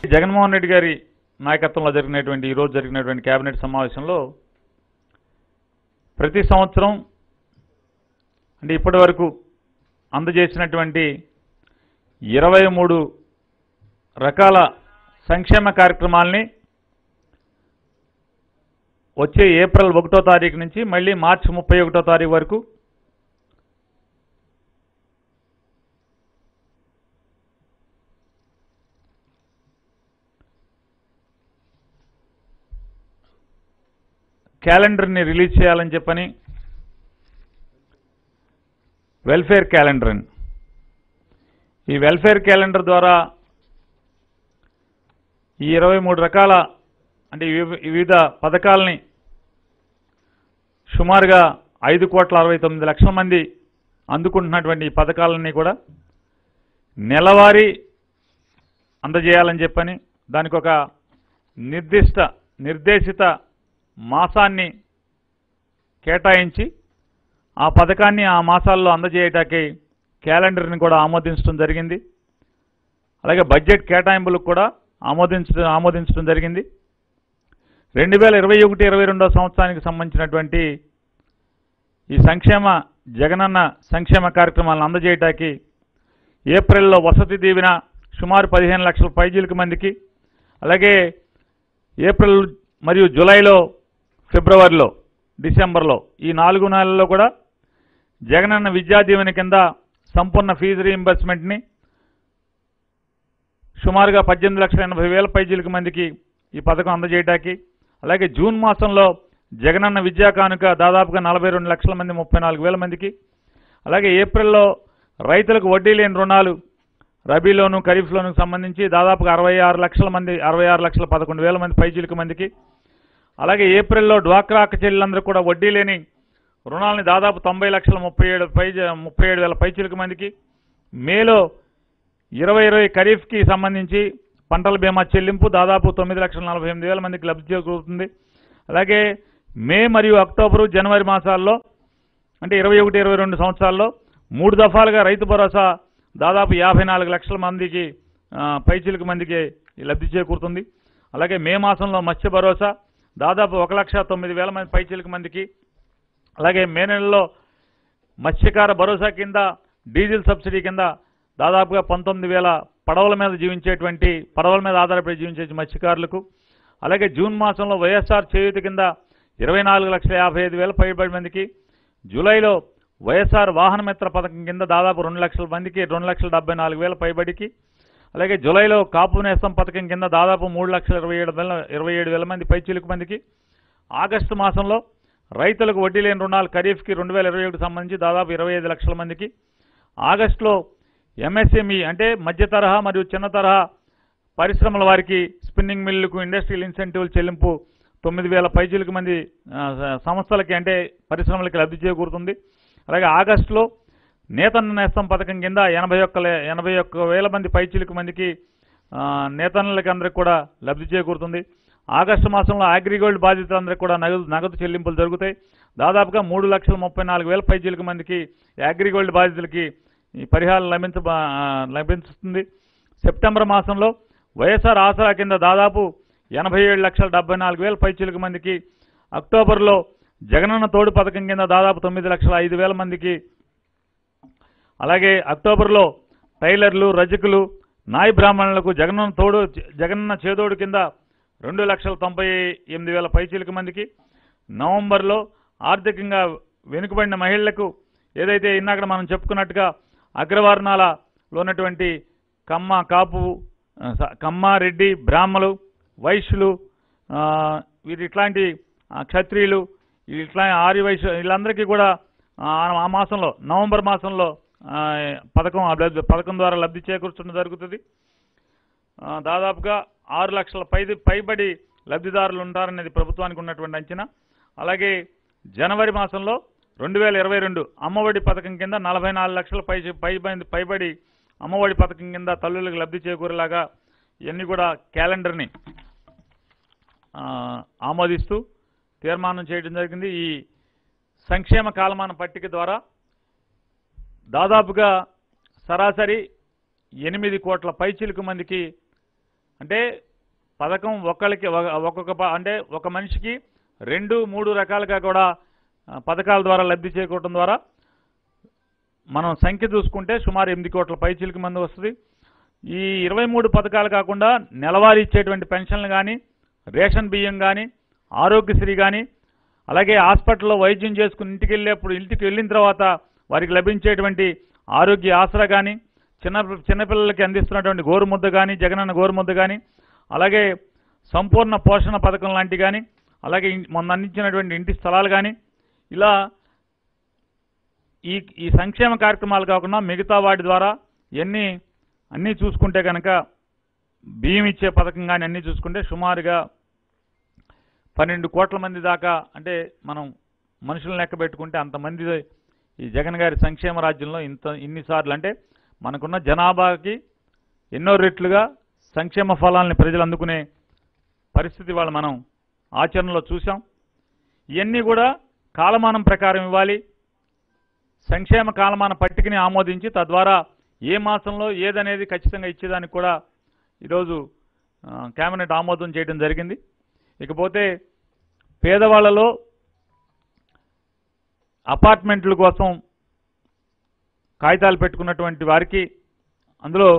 జగన్మోహన్ రెడ్డి గారి నాయకత్వంలో జరిగినటువంటి ఈరోజు జరిగినటువంటి కేబినెట్ సమావేశంలో ప్రతి సంవత్సరం అంటే ఇప్పటి వరకు అందజేసినటువంటి ఇరవై మూడు రకాల సంక్షేమ కార్యక్రమాల్ని వచ్చే ఏప్రిల్ ఒకటో తారీఖు నుంచి మళ్ళీ మార్చి ముప్పై ఒకటో తారీఖు వరకు క్యాలెండర్ని రిలీజ్ చేయాలని చెప్పని వెల్ఫేర్ క్యాలెండర్ అని ఈ వెల్ఫేర్ క్యాలెండర్ ద్వారా ఈ ఇరవై మూడు రకాల అంటే వివి- వివిధ పథకాలని సుమారుగా ఐదు కోట్ల అరవై తొమ్మిది లక్షల మంది అందుకుంటున్నటువంటి ఈ పథకాలన్నీ కూడా నెలవారీ అందజేయాలని చెప్పని దానికి ఒక నిర్దిష్ట నిర్దేశిత మాసాన్ని కేటాయించి ఆ పథకాన్ని ఆ మాసాల్లో అందజేయటానికి క్యాలెండర్ని కూడా ఆమోదించడం జరిగింది అలాగే బడ్జెట్ కేటాయింపులకు కూడా ఆమోదించడం ఆమోదించడం జరిగింది రెండు వేల ఇరవై ఒకటి ఇరవై రెండో సంవత్సరానికి సంబంధించినటువంటి ఈ సంక్షేమ జగనన్న సంక్షేమ కార్యక్రమాలను అందజేయటానికి ఏప్రిల్లో వసతి దీవెన సుమారు పదిహేను లక్షల పైజీలకు మందికి అలాగే ఏప్రిల్ మరియు జూలైలో ఫిబ్రవరిలో డిసెంబర్లో ఈ నాలుగు నెలల్లో కూడా జగనన్న విద్యా దీవెన కింద సంపూర్ణ ఫీజు రీయింబర్స్మెంట్ని సుమారుగా పద్దెనిమిది లక్షల ఎనభై వేల పైజీలకు మందికి ఈ పథకం అందజేయటానికి అలాగే జూన్ మాసంలో జగనన్న విద్యా కానుక దాదాపుగా నలభై రెండు లక్షల మంది ముప్పై నాలుగు వేల మందికి అలాగే ఏప్రిల్లో రైతులకు వడ్డీ లేని రుణాలు రబీలోను ఖరీఫ్లోను సంబంధించి దాదాపుగా అరవై ఆరు లక్షల మంది అరవై ఆరు లక్షల పదకొండు వేల మంది పైజీలకు మందికి అలాగే ఏప్రిల్లో డ్వాక్రా అక్క చెల్లెలందరూ కూడా వడ్డీ లేని రుణాలని దాదాపు తొంభై లక్షల ముప్పై ఏడు పై ముప్పై ఏడు వేల పైచీలకు మందికి మేలో ఇరవై ఇరవై ఖరీఫ్కి సంబంధించి పంటల బీమా చెల్లింపు దాదాపు తొమ్మిది లక్షల నలభై ఎనిమిది వేల మందికి లబ్ధి చేకూరుతుంది అలాగే మే మరియు అక్టోబరు జనవరి మాసాల్లో అంటే ఇరవై ఒకటి ఇరవై రెండు సంవత్సరాల్లో మూడు దఫాలుగా రైతు భరోసా దాదాపు యాభై నాలుగు లక్షల మందికి ఆ, పైచిలకు మందికి ఈ లబ్ధి చేకూరుతుంది అలాగే మే మాసంలో మత్స్య భరోసా దాదాపు ఒక లక్ష తొమ్మిది వేల మంది పైచిలకు మందికి అలాగే మే నెలలో మత్స్యకార భరోసా కింద డీజిల్ సబ్సిడీ కింద దాదాపుగా పంతొమ్మిది వేల పడవల మీద జీవించేటువంటి పడవల మీద ఆధారపడి జీవించే మత్స్యకారులకు అలాగే జూన్ మాసంలో వైఎస్ఆర్ చేయూత కింద ఇరవై నాలుగు లక్షల యాభై ఐదు వేల పైబడి మందికి జూలైలో వైఎస్ఆర్ వాహన మిత్ర పథకం కింద దాదాపు రెండు లక్షల మందికి రెండు లక్షల డెబ్బై నాలుగు వేల పైబడికి అలాగే జూలైలో కాపు నేస్తం పథకం కింద దాదాపు మూడు లక్షల ఇరవై ఏడు వేల ఇరవై ఏడు వేల మంది పైచీలకు మందికి ఆగస్టు మాసంలో రైతులకు వడ్డీ లేని రుణాలు ఖరీఫ్కి రెండు వేల ఇరవై ఒకటి సంబంధించి దాదాపు ఇరవై ఐదు లక్షల మందికి ఆగస్టులో ఎంఎస్ఎంఈ అంటే మధ్య తరహా మరియు చిన్న తరహా పరిశ్రమల వారికి స్పిన్నింగ్ మిల్లుకు ఇండస్ట్రియల్ ఇన్సెంటివ్లు చెల్లింపు తొమ్మిది వేల పైచీలకు మంది ఆ, స- సంస్థలకి అంటే పరిశ్రమలకి లబ్ధి చేకూరుతుంది అలాగే ఆగస్టులో నేతన్న నేస్తం పథకం కింద ఎనభై ఒక్క లే- ఎనభై ఒక్క వేల మంది పైచీలకు మందికి ఆ, నేతన్నలకి అందరికి కూడా లబ్ధి చేకూరుతుంది ఆగస్టు మాసంలో అగ్రిగోల్డ్ బాధితులందరికీ కూడా నగదు నగదు చెల్లింపులు జరుగుతాయి దాదాపుగా మూడు లక్షల ముప్పై నాలుగు వేల పైచీలకు మందికి అగ్రిగోల్డ్ బాధితులకి ఈ పరిహారం లభించ ఆ, లభిస్తుంది సెప్టెంబర్ మాసంలో వైఎస్ఆర్ ఆసరా కింద దాదాపు ఎనభై ఏడు లక్షల డెబ్బై నాలుగు వేల పైచీలకు మందికి అక్టోబర్లో జగనన్న తోడు పథకం కింద దాదాపు తొమ్మిది లక్షల ఐదు వేల మందికి అలాగే అక్టోబర్లో టైలర్లు రజకులు నాయి బ్రాహ్మణులకు జగనన్న తోడు జగనన్న చేదోడు కింద రెండు లక్షల తొంభై ఎనిమిది వేల పైచీలకు మందికి నవంబర్లో ఆర్థికంగా వెనుకబడిన మహిళలకు ఏదైతే ఇందాక మనం చెప్పుకున్నట్టుగా అగ్రవర్ణాలలో ఉన్నటువంటి కమ్మ కాపు ఆ, స- కమ్మ రెడ్డి బ్రాహ్మలు వైశ్యులు ఆ, వీరు ఇట్లాంటి ఆ, క్షత్రియులు ఇట్లా ఆర్య వైశ్య వీళ్ళందరికీ కూడా ఆ, ఆ మాసంలో నవంబర్ మాసంలో ఆ, పథకం లబ్ధి- పథకం ద్వారా లబ్ధి చేకూర్చడం జరుగుతుంది ఆ, దాదాపుగా ఆరు లక్షల పై పైబడి లబ్ధిదారులు ఉంటారనేది ప్రభుత్వానికి ఉన్నటువంటి అంచనా అలాగే జనవరి మాసంలో రెండు వేల ఇరవై రెండు అమ్మఒడి పథకం కింద నలభై నాలుగు లక్షల పై పైబడి పైబడి అమ్మఒడి పథకం కింద తల్లులకు లబ్ధి చేకూరేలాగా ఇవన్నీ కూడా క్యాలెండర్ని ఆ, ఆమోదిస్తూ తీర్మానం చేయడం జరిగింది ఈ సంక్షేమ కాలమాన పట్టిక ద్వారా దాదాపుగా సరాసరి ఎనిమిది కోట్ల పైచిలుకు మందికి అంటే పథకం ఒకళ్ళకి ఒక- ఒక్కొక్క ప- అంటే ఒక మనిషికి రెండు మూడు రకాలుగా కూడా ఆ, పథకాల ద్వారా లబ్ధి చేకూరడం ద్వారా మనం సంఖ్య చూసుకుంటే సుమారు ఎనిమిది కోట్ల పైచీలకి మంది వస్తుంది ఈ ఇరవై మూడు పథకాలు కాకుండా నెలవారీ ఇచ్చేటువంటి పెన్షన్లు కానీ రేషన్ బియ్యం కానీ ఆరోగ్యశ్రీ కానీ అలాగే హాస్పిటల్లో వైద్యం చేసుకుని ఇంటికి వెళ్ళేప్పుడు ఇంటికి వెళ్ళిన తర్వాత వారికి లభించేటువంటి ఆరోగ్య ఆసరా కానీ చిన్న చిన్నపిల్లలకి అందిస్తున్నటువంటి గోరుముద్ద కానీ జగనన్న గోరుముద్ద కానీ అలాగే సంపూర్ణ పోషణ పథకం లాంటి కానీ అలాగే ఇన్- మొన్న అందించినటువంటి ఇంటి స్థలాలు కానీ ఇలా ఈ ఈ సంక్షేమ కార్యక్రమాలు కాకుండా మిగతా వాటి ద్వారా ఎన్ని అన్నీ చూసుకుంటే కనుక బియ్యం ఇచ్చే పథకం కానీ అన్నీ చూసుకుంటే సుమారుగా పన్నెండు కోట్ల మంది దాకా అంటే మనం మనుషులను లెక్క పెట్టుకుంటే అంతమంది ఈ జగన్ గారి సంక్షేమ రాజ్యంలో ఇంత ఇన్నిసార్లు అంటే మనకున్న జనాభాకి ఎన్నో రెట్లుగా సంక్షేమ ఫలాల్ని ప్రజలు అందుకునే పరిస్థితి వాళ్ళు మనం ఆచరణలో చూసాం ఇవన్నీ కూడా కాలమానం ప్రకారం ఇవ్వాలి సంక్షేమ కాలమాన పట్టికని ఆమోదించి తద్వారా ఏ మాసంలో ఏదనేది ఖచ్చితంగా ఇచ్చేదానికి కూడా ఈరోజు ఆ, కేబినెట్ ఆమోదం చేయడం జరిగింది ఇకపోతే పేదవాళ్లలో అపార్ట్మెంట్ల కోసం కాగితాలు పెట్టుకున్నటువంటి వారికి అందులో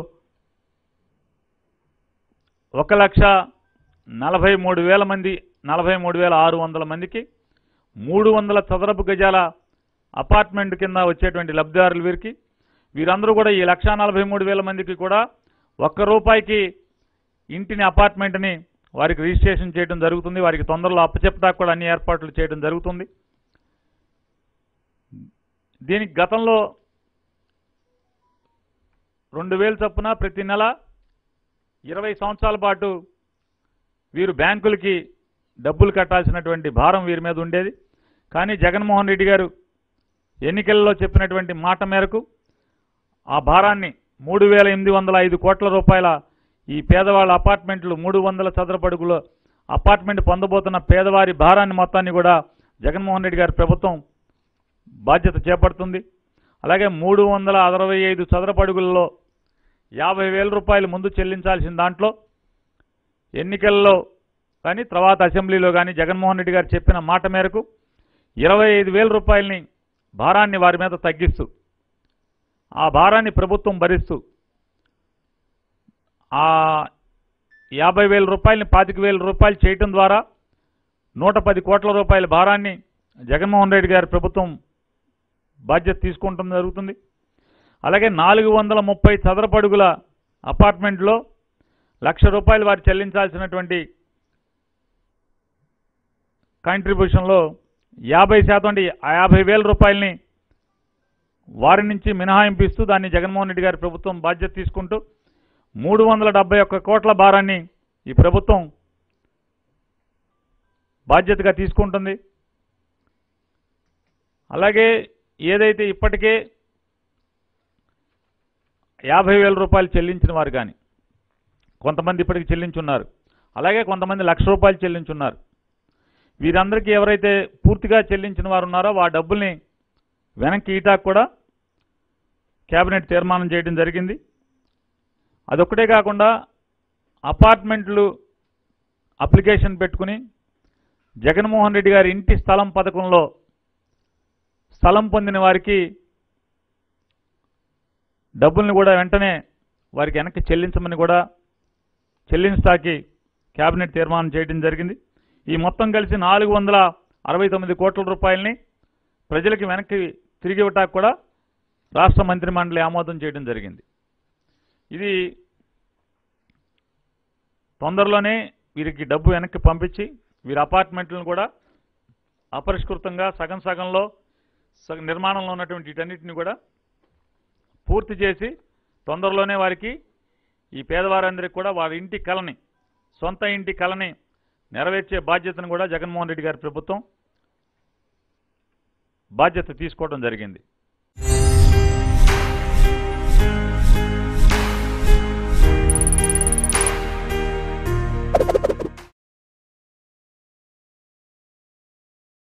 ఒక లక్ష నలభై మూడు వేల మంది నలభై మూడు వేల ఆరు వందల మందికి మూడు వందల చదరపు గజాల అపార్ట్మెంట్ కింద వచ్చేటువంటి లబ్ధిదారులు వీరికి వీరందరూ కూడా ఈ లక్షా నలభై మూడు వేల మందికి కూడా ఒక్క రూపాయికి ఇంటిని అపార్ట్మెంట్ని వారికి రిజిస్ట్రేషన్ చేయడం జరుగుతుంది వారికి తొందరలో అప్పచెప్పడానికి కూడా అన్ని ఏర్పాట్లు చేయడం జరుగుతుంది దీనికి గతంలో రెండు వేలు చొప్పున ప్రతి నెల ఇరవై సంవత్సరాల పాటు వీరు బ్యాంకులకి డబ్బులు కట్టాల్సినటువంటి భారం వీరి మీద ఉండేది కానీ జగన్మోహన్ రెడ్డి గారు ఎన్నికల్లో చెప్పినటువంటి మాట మేరకు ఆ భారాన్ని మూడు వేల ఎనిమిది వందల ఐదు కోట్ల రూపాయల ఈ పేదవాళ్ళ అపార్ట్మెంట్లు మూడు వందల చదరపడుగుల అపార్ట్మెంట్ పొందబోతున్న పేదవారి భారాన్ని మొత్తాన్ని కూడా జగన్మోహన్ రెడ్డి గారి ప్రభుత్వం బాధ్యత చేపడుతుంది అలాగే మూడు వందల అరవై ఐదు చదరపడుగుల్లో యాభై వేల రూపాయలు ముందు చెల్లించాల్సిన దాంట్లో ఎన్నికల్లో కానీ తర్వాత అసెంబ్లీలో కానీ జగన్మోహన్ రెడ్డి గారు చెప్పిన మాట మేరకు ఇరవై ఐదు వేల రూపాయలని భారాన్ని వారి మీద తగ్గిస్తూ ఆ భారాన్ని ప్రభుత్వం భరిస్తూ ఆ యాభై వేల రూపాయలని పాతిక వేల రూపాయలు చేయటం ద్వారా నూట పది కోట్ల రూపాయల భారాన్ని జగన్మోహన్ రెడ్డి గారి ప్రభుత్వం బాధ్యత తీసుకుంటం జరుగుతుంది అలాగే నాలుగు వందల ముప్పై చదరపడుగుల అపార్ట్మెంట్లో లక్ష రూపాయలు వారు చెల్లించాల్సినటువంటి కాంట్రిబ్యూషన్లో యాభై శాతం అంటే ఆ యాభై వేల రూపాయలని వారి నుంచి మినహాయింపు ఇస్తూ దాన్ని జగన్మోహన్ రెడ్డి గారి ప్రభుత్వం బాధ్యత తీసుకుంటూ మూడు వందల డెబ్బై ఒక్క కోట్ల భారాన్ని ఈ ప్రభుత్వం బాధ్యతగా తీసుకుంటుంది అలాగే ఏదైతే ఇప్పటికే యాభై వేల రూపాయలు చెల్లించిన వారు కానీ కొంతమంది ఇప్పటికి చెల్లించున్నారు అలాగే కొంతమంది లక్ష రూపాయలు చెల్లించున్నారు వీరందరికీ ఎవరైతే పూర్తిగా చెల్లించిన వారు ఉన్నారో ఆ డబ్బుల్ని వెనక్కి ఈటాకు కూడా కేబినెట్ తీర్మానం చేయడం జరిగింది అదొక్కటే కాకుండా అపార్ట్మెంట్లు అప్లికేషన్ పెట్టుకుని జగన్మోహన్ రెడ్డి గారి ఇంటి స్థలం పథకంలో స్థలం పొందిన వారికి డబ్బుల్ని కూడా వెంటనే వారికి వెనక్కి చెల్లించమని కూడా చెల్లించడానికి కేబినెట్ తీర్మానం చేయడం జరిగింది ఈ మొత్తం కలిసి నాలుగు వందల అరవై తొమ్మిది కోట్ల రూపాయలని ప్రజలకి వెనక్కి తిరిగి ఇవ్వటానికి కూడా రాష్ట్ర మంత్రి మండలి ఆమోదం చేయడం జరిగింది ఇది తొందరలోనే వీరికి డబ్బు వెనక్కి పంపించి వీరి అపార్ట్మెంట్లను కూడా అపరిష్కృతంగా సగం సగంలో సగం నిర్మాణంలో ఉన్నటువంటి వీటన్నిటిని కూడా పూర్తి చేసి తొందరలోనే వారికి ఈ పేదవారందరికీ కూడా వారి ఇంటి కలని సొంత ఇంటి కలని నెరవేర్చే బాధ్యతను కూడా జగన్మోహన్ రెడ్డి గారి ప్రభుత్వం బాధ్యత తీసుకోవడం జరిగింది